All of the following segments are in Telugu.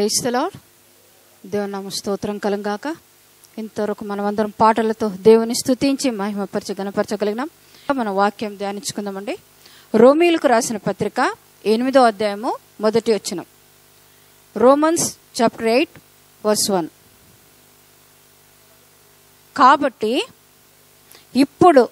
క్రైస్తలో దేవుని నామ స్తోత్రం కలంగాక ఇంతవరకు మనమందరం పాటలతో దేవుని స్తుతించి మహిమపరచ గణపరచగలిగినాం మన వాక్యం ధ్యానించుకుందామండి రోమీలకు రాసిన పత్రిక ఎనిమిదో అధ్యాయము మొదటి వచ్చిన Romans chapter eight verse one కాబట్టి ఇప్పుడు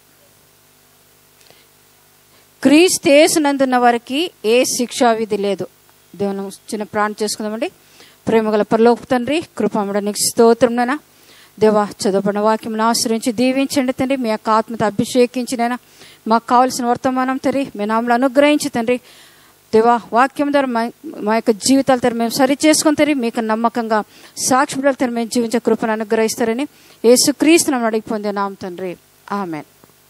క్రీస్తేసునందున్న వారికి ఏ శిక్షా విధి లేదు దేవుని చిన్న ప్రాణం చేసుకుందామండి ప్రేమగల పరలోపు తండ్రి కృపముడ నీకు స్తోత్రంనైనా దేవా చదువుకున్న వాక్యం ఆశ్రయించి దీవించండి తండ్రి మీ యొక్క ఆత్మతో అభిషేకించినైనా మాకు కావలసిన వర్తమానం తండ్రి మీ నామలు అనుగ్రహించి తండ్రి దేవా వాక్యం ద్వారా మా మా యొక్క జీవితాల తర మేము సరి చేసుకుని తరి మీకు నమ్మకంగా సాక్షి తర మేము జీవించే కృపను అనుగ్రహిస్తారని యేసుక్రీస్తునం అడిగి పొందే నామ తండ్రి ఆమె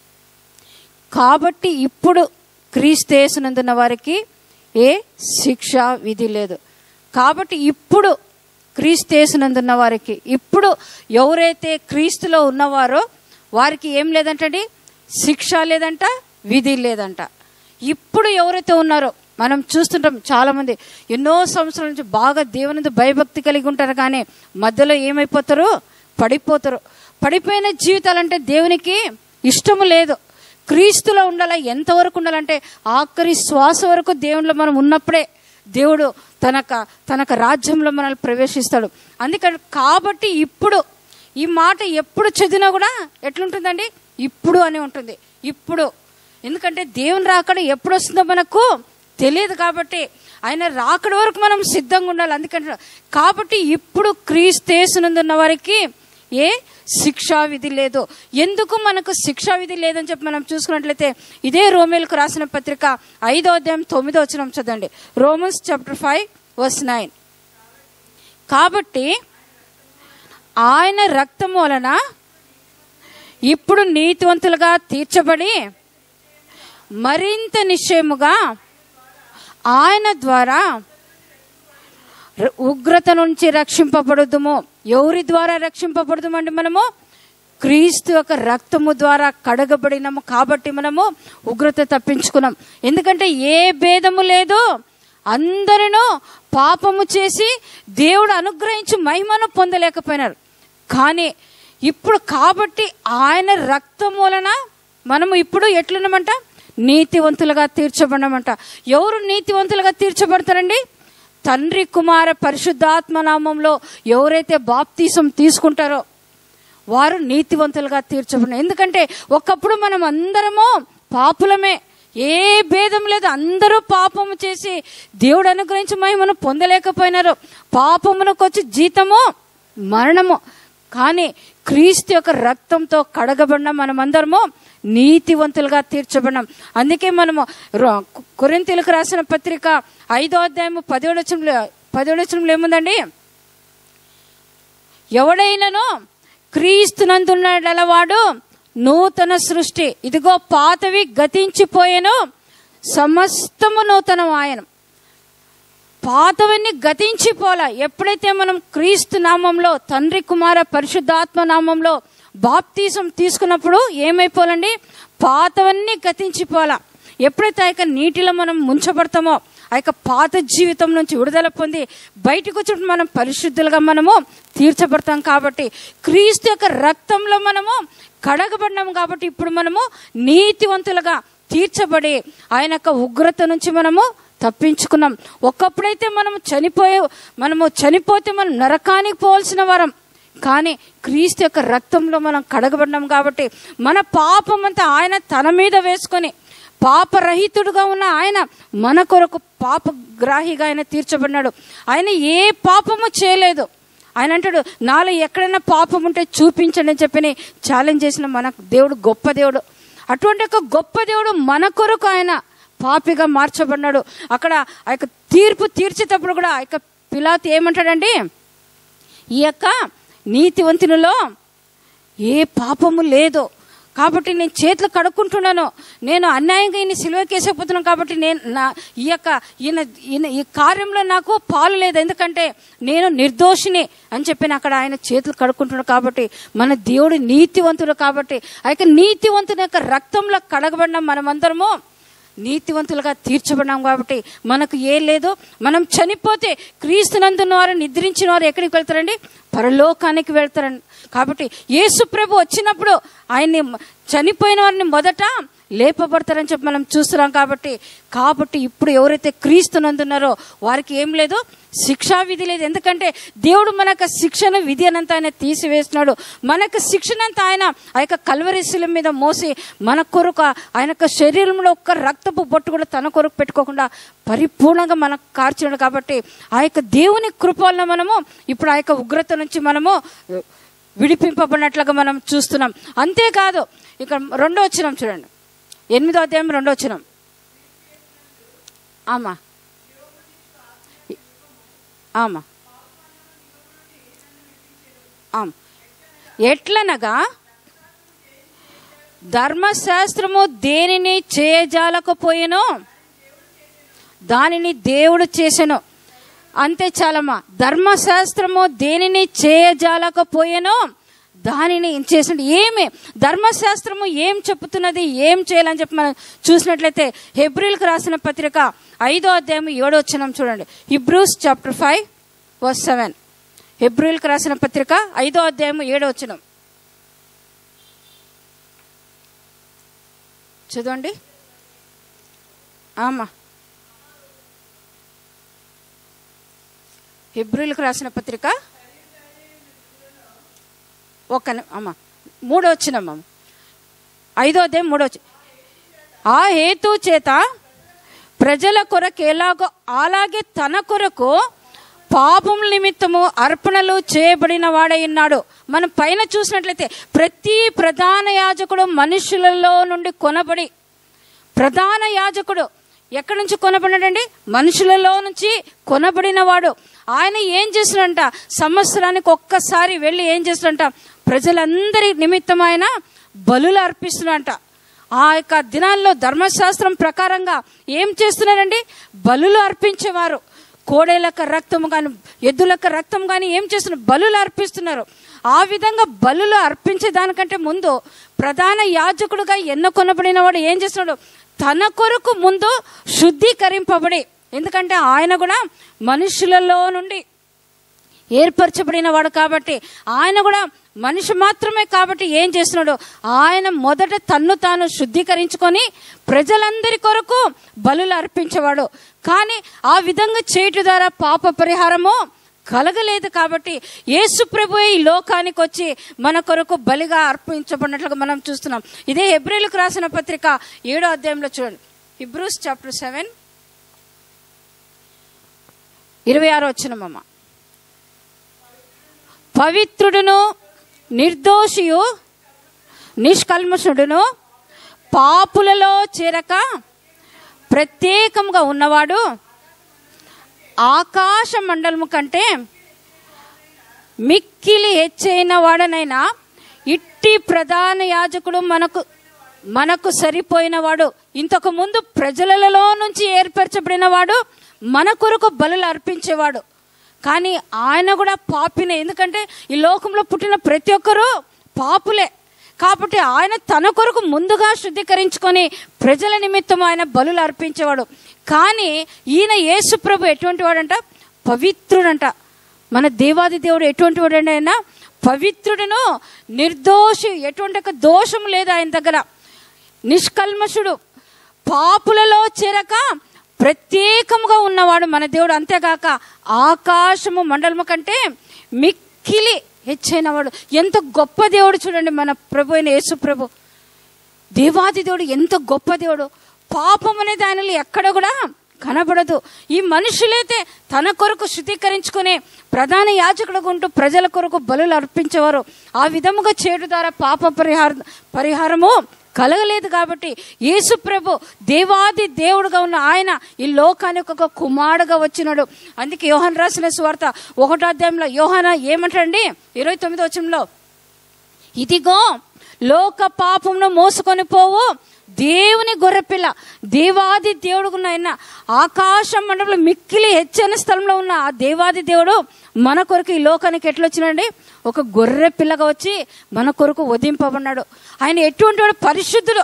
కాబట్టి ఇప్పుడు క్రీస్తేసునందున్న వారికి ఏ శిక్ష విధి లేదు కాబట్టి ఇప్పుడు క్రీస్తేసునందున్న వారికి ఇప్పుడు ఎవరైతే క్రీస్తులో ఉన్నవారో వారికి ఏం లేదంటండి శిక్ష లేదంట విధి లేదంట ఇప్పుడు ఎవరైతే ఉన్నారో మనం చూస్తుంటాం చాలా మంది ఎన్నో సంవత్సరాల నుంచి బాగా దేవుని భయభక్తి కలిగి ఉంటారు కానీ మధ్యలో ఏమైపోతారు పడిపోతారు పడిపోయిన జీవితాలంటే దేవునికి ఇష్టము లేదు క్రీస్తులో ఉండాలా ఎంతవరకు ఉండాలంటే ఆఖరి శ్వాస వరకు దేవునిలో మనం ఉన్నప్పుడే దేవుడు తనక తనక రాజ్యంలో మనల్ని ప్రవేశిస్తాడు అందుకని కాబట్టి ఇప్పుడు ఈ మాట ఎప్పుడు చదివినా కూడా ఎట్లుంటుందండి ఇప్పుడు అని ఉంటుంది ఇప్పుడు ఎందుకంటే దేవుని రాకడ ఎప్పుడు వస్తుందో మనకు తెలియదు కాబట్టి ఆయన రాకడ వరకు మనం సిద్ధంగా ఉండాలి అందుకంటే కాబట్టి ఇప్పుడు క్రీస్తేసునందున్న వారికి ఏ శిక్షా విధి లేదు ఎందుకు మనకు శిక్షా విధి లేదని చెప్పి మనం చూసుకున్నట్లయితే ఇదే రోమేలకు రాసిన పత్రిక ఐదో అధ్యాయం తొమ్మిదో వచ్చిన చదండి Romans chapter five verse nine కాబట్టి ఆయన రక్తం వలన ఇప్పుడు నీతివంతులుగా తీర్చబడి మరింత నిశ్చయముగా ఆయన ద్వారా ర- ఉగ్రత నుంచి రక్షింపబడుదుము ఎవరి ద్వారా రక్షింపబడుదుమండి మనము క్రీస్తు యొక్క రక్తము ద్వారా కడగబడినము కాబట్టి మనము ఉగ్రత తప్పించుకున్నాం ఎందుకంటే ఏ భేదము లేదు అందరూ పాపము చేసి దేవుడు అనుగ్రహించి మహిమను పొందలేకపోయినారు కానీ ఇప్పుడు కాబట్టి ఆయన రక్తం వలన మనము ఇప్పుడు ఎట్లున్నామంట నీతివంతులుగా తీర్చబడమంట ఎవరు నీతివంతులుగా తీర్చబడతారండి తండ్రి కుమార పరిశుద్ధాత్మ నామంలో ఎవరైతే బాప్తీసం తీసుకుంటారో వారు నీతివంతులుగా తీర్చబడిన ఎందుకంటే ఒకప్పుడు మనం అందరము పాపులమే ఏ భేదం లేదు అందరూ పాపము చేసి దేవుడు అనుగ్రహించి మహిమను పొందలేకపోయినారు పాపమునకు వచ్చి జీతము మరణము కానీ క్రీస్తు యొక్క రక్తంతో కడగబడిన మనమందరము నీతివంతులుగా తీర్చబడినాం అందుకే మనము రో- కొరింథీయులకు రాసిన పత్రిక ఐదో అధ్యాయము పదిహేడు వచనంలో పదిహేడు వచనంలో ఏముందండి ఎవడైనను క్రీస్తునందున్నడలవాడు నూతన సృష్టి ఇదిగో పాతవి గతించిపోయెను సమస్తము నూతనం ఆయన పాతవన్నీ గతించిపోలా ఎప్పుడైతే మనం క్రీస్తు నామంలో తండ్రి కుమార పరిశుద్ధాత్మ నామంలో బాప్తీసం తీసుకున్నప్పుడు ఏమైపోలండి పాతవన్నీ గతించిపోలా ఎప్పుడైతే ఆ యొక్క నీటిలో మనం ముంచబడతామో ఆ యొక్క పాత జీవితం నుంచి విడుదల పొంది బయటకు వచ్చినప్పుడు మనం పరిశుద్ధులుగా మనము తీర్చబడతాం కాబట్టి క్రీస్తు యొక్క రక్తంలో మనము కడగబడినాము కాబట్టి ఇప్పుడు మనము నీతివంతులుగా తీర్చబడి ఆయన యొక్క ఉగ్రత నుంచి మనము తప్పించుకున్నాం ఒకప్పుడైతే మనం చనిపోయే మనము చనిపోతే మనం నరకానికి పోవాల్సిన వారం కానీ క్రీస్తు యొక్క రక్తంలో మనం కడగబడినాం కాబట్టి మన పాపం అంతా ఆయన తన మీద వేసుకొని పాపరహితుడుగా ఉన్న ఆయన మన కొరకు పాపగ్రాహిగా ఆయన తీర్చబడినాడు ఆయన ఏ పాపము చేయలేదు ఆయన అంటాడు నాలో ఎక్కడైనా పాపం ఉంటే చూపించండి అని చెప్పి ఛాలెంజ్ చేసిన మన దేవుడు గొప్ప దేవుడు అటువంటి ఒక గొప్ప దేవుడు మన కొరకు ఆయన పాపిగా మార్చబడినాడు అక్కడ ఆ యొక్క తీర్పు తీర్చేటప్పుడు కూడా ఆ యొక్క పిలాతు ఏమంటాడండి ఈ యొక్క నీతివంతునిలో ఏ పాపము లేదు కాబట్టి నేను చేతులు కడుక్కుంటున్నాను నేను అన్యాయంగా ఈయన సిలువ కేసకపోతున్నాను కాబట్టి నేను నా ఈ యొక్క ఈయన ఈయన ఈ కార్యంలో నాకు పాలు లేదు ఎందుకంటే నేను నిర్దోషిని అని చెప్పి అక్కడ ఆయన చేతులు కడుక్కుంటున్నాడు కాబట్టి మన దేవుడు నీతివంతుడు కాబట్టి ఆ యొక్క నీతివంతుని యొక్క రక్తంలో కడగబడిన మనమందరము నీతివంతులుగా తీర్చబడినాం కాబట్టి మనకు ఏ లేదు మనం చనిపోతే క్రీస్తునందున్న వారు నిద్రించిన వారు ఎక్కడికి వెళ్తారండి పరలోకానికి వెళ్తారండి కాబట్టి యేసు ప్రభు వచ్చినప్పుడు ఆయన్ని చనిపోయిన వారిని మొదట లేపబడతారని చెప్పి మనం చూస్తున్నాం కాబట్టి కాబట్టి ఇప్పుడు ఎవరైతే క్రీస్తునందున్నారో వారికి ఏం లేదు శిక్షా విధి లేదు ఎందుకంటే దేవుడు మనకు శిక్షణ విధి అనంత ఆయన తీసివేసినాడు మనకు శిక్షణంతా ఆయన ఆ యొక్క కల్వరిశిల మీద మోసి మన కొరకు ఆయన యొక్క శరీరంలో ఒక్క రక్తపు బొట్టు కూడా తన కొరకు పెట్టుకోకుండా పరిపూర్ణంగా మనకు కార్చినాడు కాబట్టి ఆ యొక్క దేవుని కృప వలన మనము ఇప్పుడు ఆ యొక్క ఉగ్రత నుంచి మనము విడిపింపబడినట్లుగా మనం చూస్తున్నాం అంతేకాదు ఇక రెండో వచ్చినాం చూడండి ఎనిమిదో అధ్యాయం రెండో వచ్చినాం ఆమా ఆమా ఆమ్ ఎట్లనగా ధర్మశాస్త్రము దేనిని చేయజాలకపోయేనో దానిని దేవుడు చేసెను అంతే చాలమ్మా ధర్మశాస్త్రము దేనిని చేయజాలకపోయేనో దానిని చేసిన ఏమి ధర్మశాస్త్రము ఏం చెప్పుతున్నది ఏం చేయాలని చెప్పి మనం చూసినట్లయితే హెబ్రిల్కి రాసిన పత్రిక ఐదో అధ్యాయం ఏడో వచ్చినాం చూడండి Hebrews chapter five verse seven హెబ్రిల్కి రాసిన పత్రిక ఐదో అధ్యాయం ఏడో వచ్చినాం చదవండి ఆమా హిబ్రిల్కి రాసిన పత్రిక ఒక అమ్మ మూడో వచ్చినమ్మ ఐదో అధ్యాయం మూడో వచ్చి ఆ హేతు చేత ప్రజల కొరకు ఎలాగో అలాగే తన కొరకు పాపం నిమిత్తము అర్పణలు చేయబడిన వాడై ఉన్నాడు మనం పైన చూసినట్లయితే ప్రతి ప్రధాన యాజకుడు మనుషులలో నుండి కొనబడి ప్రధాన యాజకుడు ఎక్కడి నుంచి కొనబడినాడండి మనుషులలో నుంచి కొనబడిన వాడు ఆయన ఏం చేస్తున్నంట సంవత్సరానికి ఒక్కసారి వెళ్ళి ఏం చేస్తున్నంట ప్రజలందరి నిమిత్తం ఆయన బలులు అర్పిస్తున్నంట ఆ యొక్క దినాల్లో ధర్మశాస్త్రం ప్రకారంగా ఏం చేస్తున్నారండి బలులు అర్పించేవారు కోడేలకు రక్తం కానీ ఎద్దులకు రక్తం కానీ ఏం చేస్తున్నారు బలులు అర్పిస్తున్నారు ఆ విధంగా బలులు అర్పించే దానికంటే ముందు ప్రధాన యాజకుడుగా ఎన్నుకొనబడిన వాడు ఏం చేస్తున్నాడు తన కొరకు ముందు శుద్ధీకరింపబడి ఎందుకంటే ఆయన కూడా మనుషులలో నుండి ఏర్పరచబడిన వాడు కాబట్టి ఆయన కూడా మనిషి మాత్రమే కాబట్టి ఏం చేస్తున్నాడు ఆయన మొదట తన్ను తాను శుద్ధీకరించుకొని ప్రజలందరి కొరకు బలులు అర్పించేవాడు కానీ ఆ విధంగా చేయటం ద్వారా పాప పరిహారము కలగలేదు కాబట్టి యేసు ప్రభు ఈ లోకానికి వచ్చి మన కొరకు బలిగా అర్పించబడినట్లుగా మనం చూస్తున్నాం ఇదే ఎబ్రిల్కు రాసిన పత్రిక ఏడో అధ్యాయంలో చూడండి హిబ్రూస్ చాప్టర్ సెవెన్ ఇరవై ఆరో వచ్చినమ్మ పవిత్రుడును నిర్దోషియు నిష్కల్మషుడును పాపులలో చేరక ప్రత్యేకంగా ఉన్నవాడు ఆకాశ మండలము కంటే మిక్కిలి హెచ్చైన వాడనైనా ఇట్టి ప్రధాన యాజకుడు మనకు మనకు సరిపోయిన వాడు ఇంతకు ముందు ప్రజలలో నుంచి ఏర్పరచబడిన వాడు మన కొరకు బలులు అర్పించేవాడు కానీ ఆయన కూడా పాపినే ఎందుకంటే ఈ లోకంలో పుట్టిన ప్రతి ఒక్కరూ పాపులే కాబట్టి ఆయన తన కొరకు ముందుగా శుద్ధీకరించుకొని ప్రజల నిమిత్తం ఆయన బలులు అర్పించేవాడు కానీ ఈయన యేసు ప్రభు ఎటువంటి వాడంట పవిత్రుడంట మన దేవాది దేవుడు ఎటువంటి వాడండి ఆయన పవిత్రుడును నిర్దోషి ఎటువంటి ఒక దోషం లేదు ఆయన దగ్గర నిష్కల్మషుడు పాపులలో చేరక ప్రత్యేకముగా ఉన్నవాడు మన దేవుడు అంతేగాక ఆకాశము మండలము కంటే మిక్కిలి హెచ్చైన వాడు ఎంత గొప్ప దేవుడు చూడండి మన ప్రభు అయిన యేసు ప్రభు దేవాది దేవుడు ఎంత గొప్ప దేవుడు పాపం అనేది ఆయనలో ఎక్కడ కూడా కనబడదు ఈ మనుషులైతే తన కొరకు శుద్ధీకరించుకునే ప్రధాన యాజకుడుగా ఉంటూ ప్రజల కొరకు బలులు అర్పించేవారు ఆ విధముగా చేయడం ద్వారా పాప పరిహార పరిహారము కలగలేదు కాబట్టి యేసు ప్రభు దేవాది దేవుడుగా ఉన్న ఆయన ఈ లోకానికి ఒక కుమారుడుగా వచ్చినాడు అందుకే యోహన్ రాసిన స్వార్త ఒకటో అధ్యాయంలో యోహన ఏమంటాడండి ఇరవై తొమ్మిదో వచ్చంలో ఇదిగో లోక పాపమును మోసుకొని పోవు దేవుని గొర్రెపిల్ల దేవాది దేవుడుకున్న ఆయన ఆకాశం మండలంలో మిక్కిలి హెచ్చైన స్థలంలో ఉన్న ఆ దేవాది దేవుడు మన కొరకు ఈ లోకానికి ఎట్లొచ్చినండి ఒక గొర్రె పిల్లగా వచ్చి మన కొరకు వధింపబడినాడు ఆయన ఎటువంటి వాడు పరిశుద్ధుడు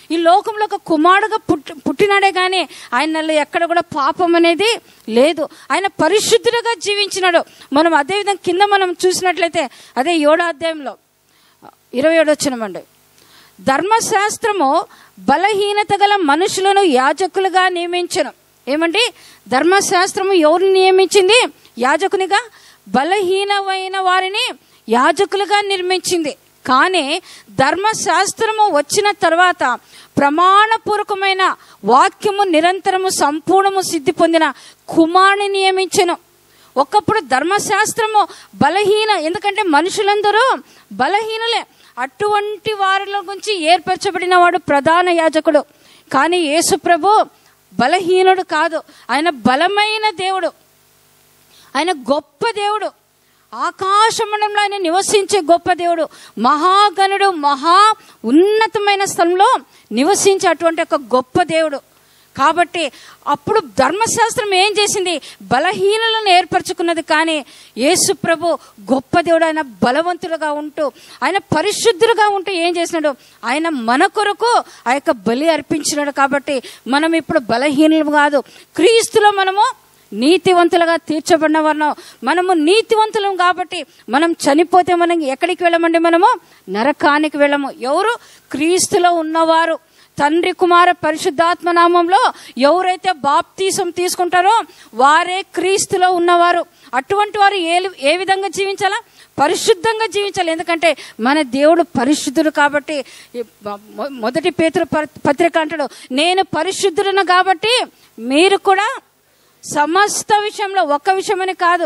ఈ లోకంలో ఒక కుమారుడుగా పుట్టి పుట్టినాడే కానీ ఆయనలో ఎక్కడ కూడా పాపం అనేది లేదు ఆయన పరిశుద్ధుడుగా జీవించినాడు మనం అదేవిధంగా కింద మనం చూసినట్లయితే అదే ఏడో అధ్యాయంలో ఇరవై ఏడు వచ్చినమండి ధర్మశాస్త్రము బలహీనత గల మనుషులను యాజకులుగా నియమించను ఏమండి ధర్మశాస్త్రము ఎవరిని నియమించింది యాజకునిగా బలహీనమైన వారిని యాజకులుగా నిర్మించింది కానీ ధర్మశాస్త్రము వచ్చిన తర్వాత ప్రమాణపూర్వకమైన వాక్యము నిరంతరము సంపూర్ణము సిద్ధి పొందిన కుమారుని నియమించెను ఒకప్పుడు ధర్మశాస్త్రము బలహీన ఎందుకంటే మనుషులందరూ బలహీనులే అటువంటి వారిలో గురించి ఏర్పరచబడిన వాడు ప్రధాన యాజకుడు కానీ యేసు ప్రభు బలహీనుడు కాదు ఆయన బలమైన దేవుడు ఆయన గొప్ప దేవుడు ఆకాశమండంలో ఆయన నివసించే గొప్ప దేవుడు మహాగణుడు మహా ఉన్నతమైన స్థలంలో నివసించే అటువంటి ఒక గొప్ప దేవుడు కాబట్టి అప్పుడు ధర్మశాస్త్రం ఏం చేసింది బలహీనులను ఏర్పరచుకున్నది కానీ యేసు ప్రభు గొప్ప దేవుడు ఆయన బలవంతుడుగా ఉంటూ ఆయన పరిశుద్ధుడుగా ఉంటూ ఏం చేసినాడు ఆయన మన కొరకు ఆ యొక్క బలి అర్పించినాడు కాబట్టి మనం ఇప్పుడు బలహీనులు కాదు క్రీస్తులో మనము నీతివంతులుగా తీర్చబడిన వారు మనము నీతివంతులం కాబట్టి మనం చనిపోతే మనం ఎక్కడికి వెళ్ళమండి మనము నరకానికి వెళ్ళము ఎవరు క్రీస్తులో ఉన్నవారు తండ్రి కుమార పరిశుద్ధాత్మ నామంలో ఎవరైతే బాప్తీసం తీసుకుంటారో వారే క్రీస్తులో ఉన్నవారు అటువంటి వారు ఏ ఏ విధంగా జీవించాలా పరిశుద్ధంగా జీవించాలి ఎందుకంటే మన దేవుడు పరిశుద్ధుడు కాబట్టి ఈ మొ- మొదటి పేతురు పత్రిక అంటాడు నేను పరిశుద్ధుడును కాబట్టి మీరు కూడా సమస్త విషయంలో ఒక్క విషయమని కాదు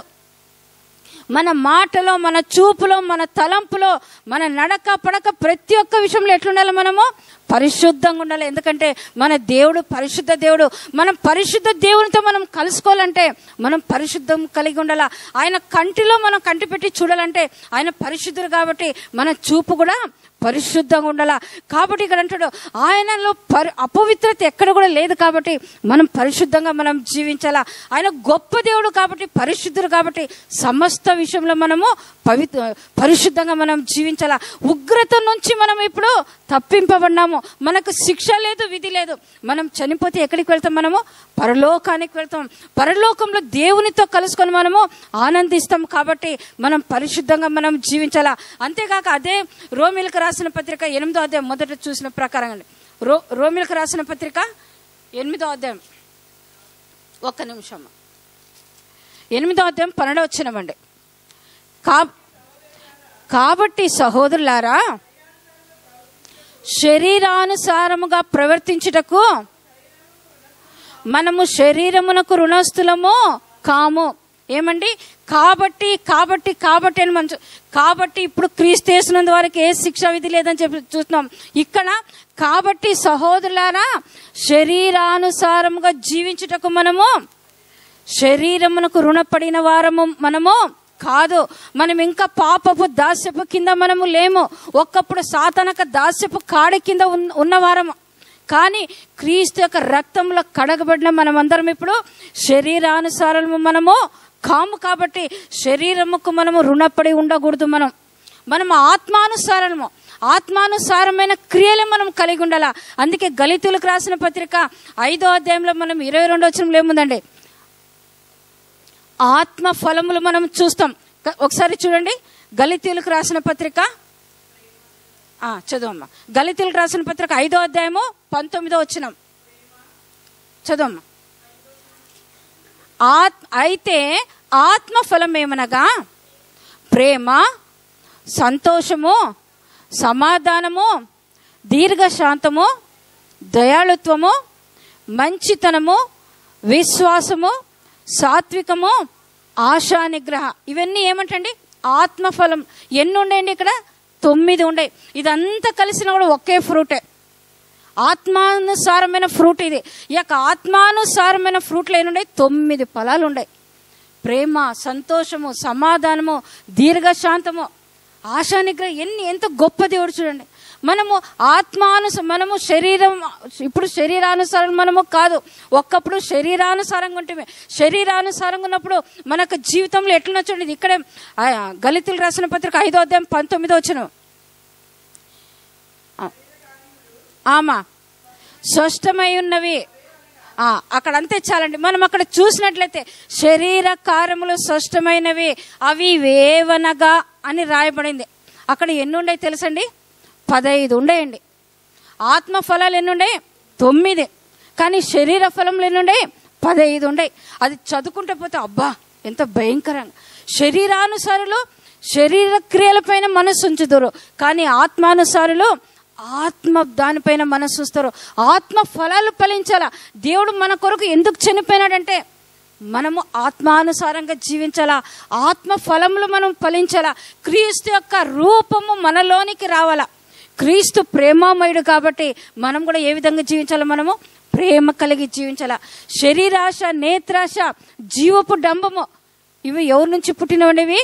మన మాటలో మన చూపులో మన తలంపులో మన నడక పడక ప్రతి ఒక్క విషయంలో ఎట్లుండాలి మనము పరిశుద్ధంగా ఉండాలి ఎందుకంటే మన దేవుడు పరిశుద్ధ దేవుడు మనం పరిశుద్ధ దేవునితో మనం కలుసుకోవాలంటే మనం పరిశుద్ధం కలిగి ఉండాలి ఆయన కంటిలో మనం కంటి పెట్టి చూడాలంటే ఆయన పరిశుద్ధుడు కాబట్టి మన చూపు కూడా పరిశుద్ధంగా ఉండాలా కాబట్టి ఇక్కడ అంటాడు ఆయనలో పరి అపవిత్రత ఎక్కడ కూడా లేదు కాబట్టి మనం పరిశుద్ధంగా మనం జీవించాలా ఆయన గొప్ప దేవుడు కాబట్టి పరిశుద్ధుడు కాబట్టి సమస్త విషయంలో మనము పవిత్ర పరిశుద్ధంగా మనం జీవించాలా ఉగ్రత నుంచి మనం ఇప్పుడు తప్పింపబడినాము మనకు శిక్ష లేదు విధి లేదు మనం చనిపోతే ఎక్కడికి వెళ్తాం మనము పరలోకానికి వెళ్తాం పరలోకంలో దేవునితో కలుసుకొని మనము ఆనందిస్తాం కాబట్టి మనం పరిశుద్ధంగా మనం జీవించాలా అంతేకాక అదే రోమిలకు రాసిన పత్రిక ఎనిమిదో అధ్యాయం మొదట చూసిన ప్రకారం అండి రో రోమిలకు రాసిన పత్రిక ఎనిమిదో అధ్యాయం ఒక్క నిమిషం ఎనిమిదో అధ్యాయం పన్నెండో వచ్చినమండి కా కాబట్టి సహోదరులారా శరీరానుసారముగా ప్రవర్తించుటకు మనము శరీరమునకు రుణస్థులము కాము ఏమండి కాబట్టి కాబట్టి కాబట్టి అని మనం చూ- కాబట్టి ఇప్పుడు క్రీస్తేసినందు వారికి ఏ శిక్ష విధి లేదని చెప్పి చూస్తున్నాం ఇక్కడ కాబట్టి సహోదరులారా శరీరానుసారముగా జీవించుటకు మనము శరీరమునకు రుణపడిన వారము మనము కాదు మనం ఇంకా పాపపు దాస్యపు కింద మనము లేము ఒక్కప్పుడు సాతనక దాస్యపు కాడి కింద ఉన్న- ఉన్నవారము కానీ క్రీస్తు యొక్క రక్తంలో కడగబడిన మనమందరం ఇప్పుడు శరీరానుసారము మనము కాము కాబట్టి శరీరముకు మనము రుణపడి ఉండకూడదు మనం మనం ఆత్మానుసారము ఆత్మానుసారమైన క్రియలు మనం కలిగి ఉండాలా అందుకే గలితులకు రాసిన పత్రిక ఐదో అధ్యాయంలో మనం ఇరవై రెండు వచ్చిన ఏముందండి ఆత్మ ఫలములు మనం చూస్తాం క- ఒకసారి చూడండి గలితీలకు రాసిన పత్రిక ఆ, చదువమ్మా గలితీలకు రాసిన పత్రిక ఐదో అధ్యాయము పంతొమ్మిదో వచ్చినాం చదువమ్మా ఆత్ అయితే ఆత్మ ఫలం ఏమనగా ప్రేమ సంతోషము సమాధానము దీర్ఘశాంతము దయాళుత్వము మంచితనము విశ్వాసము సాత్వికము ఆశా నిగ్రహ ఇవన్నీ ఏమంటండి ఆత్మఫలం ఎన్ని ఉండేయండి ఇక్కడ తొమ్మిది ఉండే ఇదంతా కలిసిన కూడా ఒకే ఫ్రూటే ఆత్మానుసారమైన ఫ్రూట్ ఇది ఈ యొక్క ఆత్మానుసారమైన ఫ్రూట్లు ఏనుండే తొమ్మిది ఫలాలు ఉన్నాయి ప్రేమ సంతోషము సమాధానము దీర్ఘశాంతము ఆశా నిగ్రహం ఎన్ని ఎంత గొప్ప దేవుడు చూడండి మనము ఆత్మానుస మనము శరీరం ఇప్పుడు శరీరానుసారం మనము కాదు ఒక్కప్పుడు శరీరానుసారంగా ఉంటుంది శరీరానుసారంగా ఉన్నప్పుడు మనకు జీవితంలో ఎట్లా చూడండి ఇక్కడే ఆ, గలితులు రాసిన పత్రిక ఐదో అధ్యాయం పంతొమ్మిదో వచ్చిన ఆమా స్పష్టమై ఉన్నవి ఆ, అక్కడ అంతే చాలండి మనం అక్కడ చూసినట్లయితే శరీర కార్యములు స్పష్టమైనవి అవి వేవనగా అని రాయబడింది అక్కడ ఎన్ని ఉన్నాయి తెలుసండి పదహైదు ఉండేయండి ఆత్మ ఫలాలు ఎన్ని ఉన్నాయి తొమ్మిది కానీ శరీర ఫలములు ఎన్ని ఉన్నాయి పదహైదు ఉన్నాయి అది చదువుకుంటే పోతే అబ్బా ఎంత భయంకరంగా శరీరానుసారులు శరీర క్రియలపైన మనసు ఉంచుతారు కానీ ఆత్మానుసారులు ఆత్మ దానిపైన మనసు ఉంచుతారు ఆత్మ ఫలాలు ఫలించాలా దేవుడు మన కొరకు ఎందుకు చనిపోయినాడంటే మనము ఆత్మానుసారంగా జీవించాలా ఆత్మ ఫలములు మనం ఫలించాలా క్రీస్తు యొక్క రూపము మనలోనికి రావాలా క్రీస్తు ప్రేమామయుడు కాబట్టి మనం కూడా ఏ విధంగా జీవించాలి మనము ప్రేమ కలిగి జీవించాలా శరీరాశ నేత్రాశ జీవపు డంబము ఇవి ఎవరి నుంచి పుట్టినవి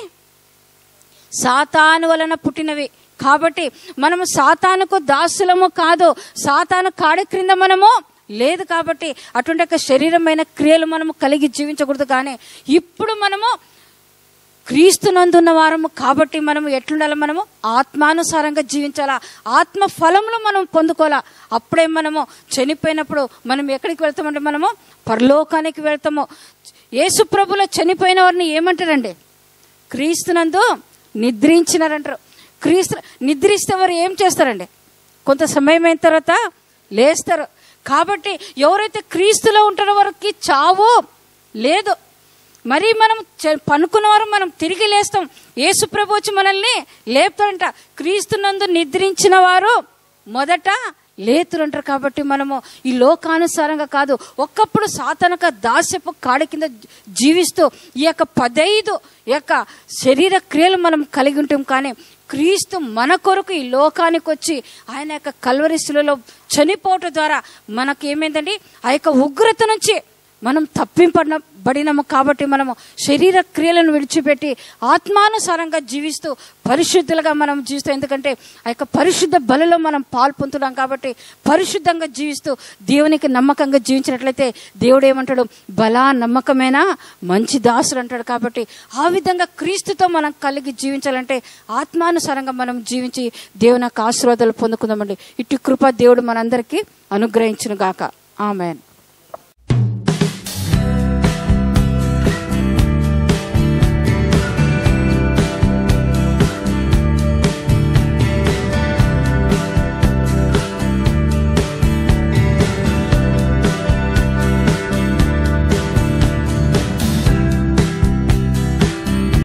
సాతాను వలన పుట్టినవి కాబట్టి మనము సాతానుకు దాసులము కాదు సాతాను కాడి క్రింద మనము లేదు కాబట్టి అటువంటి యొక్క శరీరమైన క్రియలు మనము కలిగి జీవించకూడదు కానీ ఇప్పుడు మనము క్రీస్తునందున్న వారము కాబట్టి మనము ఎట్లుండాలి మనము ఆత్మానుసారంగా జీవించాలా ఆత్మ ఫలములు మనం పొందుకోవాలా అప్పుడే మనము చనిపోయినప్పుడు మనం ఎక్కడికి వెళ్తామంటే మనము పరలోకానికి వెళ్తాము యేసు ప్రభులో చనిపోయిన వారిని ఏమంటారండి క్రీస్తునందు నిద్రించినారంటారు క్రీస్తు నిద్రిస్తే వారు ఏం చేస్తారండి కొంత సమయం అయిన తర్వాత లేస్తారు కాబట్టి ఎవరైతే క్రీస్తులో ఉంటారో వారికి చావు లేదు మరి మనం చ- పనుకున్న వారు మనం తిరిగి లేస్తాం యేసు ప్రభు వచ్చి మనల్ని లేపుతాడంట క్రీస్తునందు నిద్రించిన వారు మొదట లేతురంటారు కాబట్టి మనము ఈ లోకానుసారంగా కాదు ఒక్కప్పుడు సాతనక దాస్యపు కాడి కింద జీవిస్తూ ఈ యొక్క పదైదు ఈ యొక్క శరీర క్రియలు మనం కలిగి ఉంటాం కానీ క్రీస్తు మన కొరకు ఈ లోకానికి వచ్చి ఆయన యొక్క కల్వరిస్తులలో చనిపోవటం ద్వారా మనకి ఏమైందండి ఆ యొక్క ఉగ్రత నుంచి మనం తప్పింపబడినము కాబట్టి మనము శరీర క్రియలను విడిచిపెట్టి ఆత్మానుసారంగా జీవిస్తూ పరిశుద్ధులుగా మనం జీవిస్తాం ఎందుకంటే ఆ యొక్క పరిశుద్ధ బలలో మనం పాల్పొందుతున్నాం కాబట్టి పరిశుద్ధంగా జీవిస్తూ దేవునికి నమ్మకంగా జీవించినట్లయితే దేవుడు ఏమంటాడు బలా నమ్మకమైన మంచి దాసుడు అంటాడు కాబట్టి ఆ విధంగా క్రీస్తుతో మనం కలిగి జీవించాలంటే ఆత్మానుసారంగా మనం జీవించి దేవుని యొక్క ఆశీర్వాదాలు పొందుకుందామండి ఇటు కృప దేవుడు మనందరికీ అనుగ్రహించును గాక ఆమెన్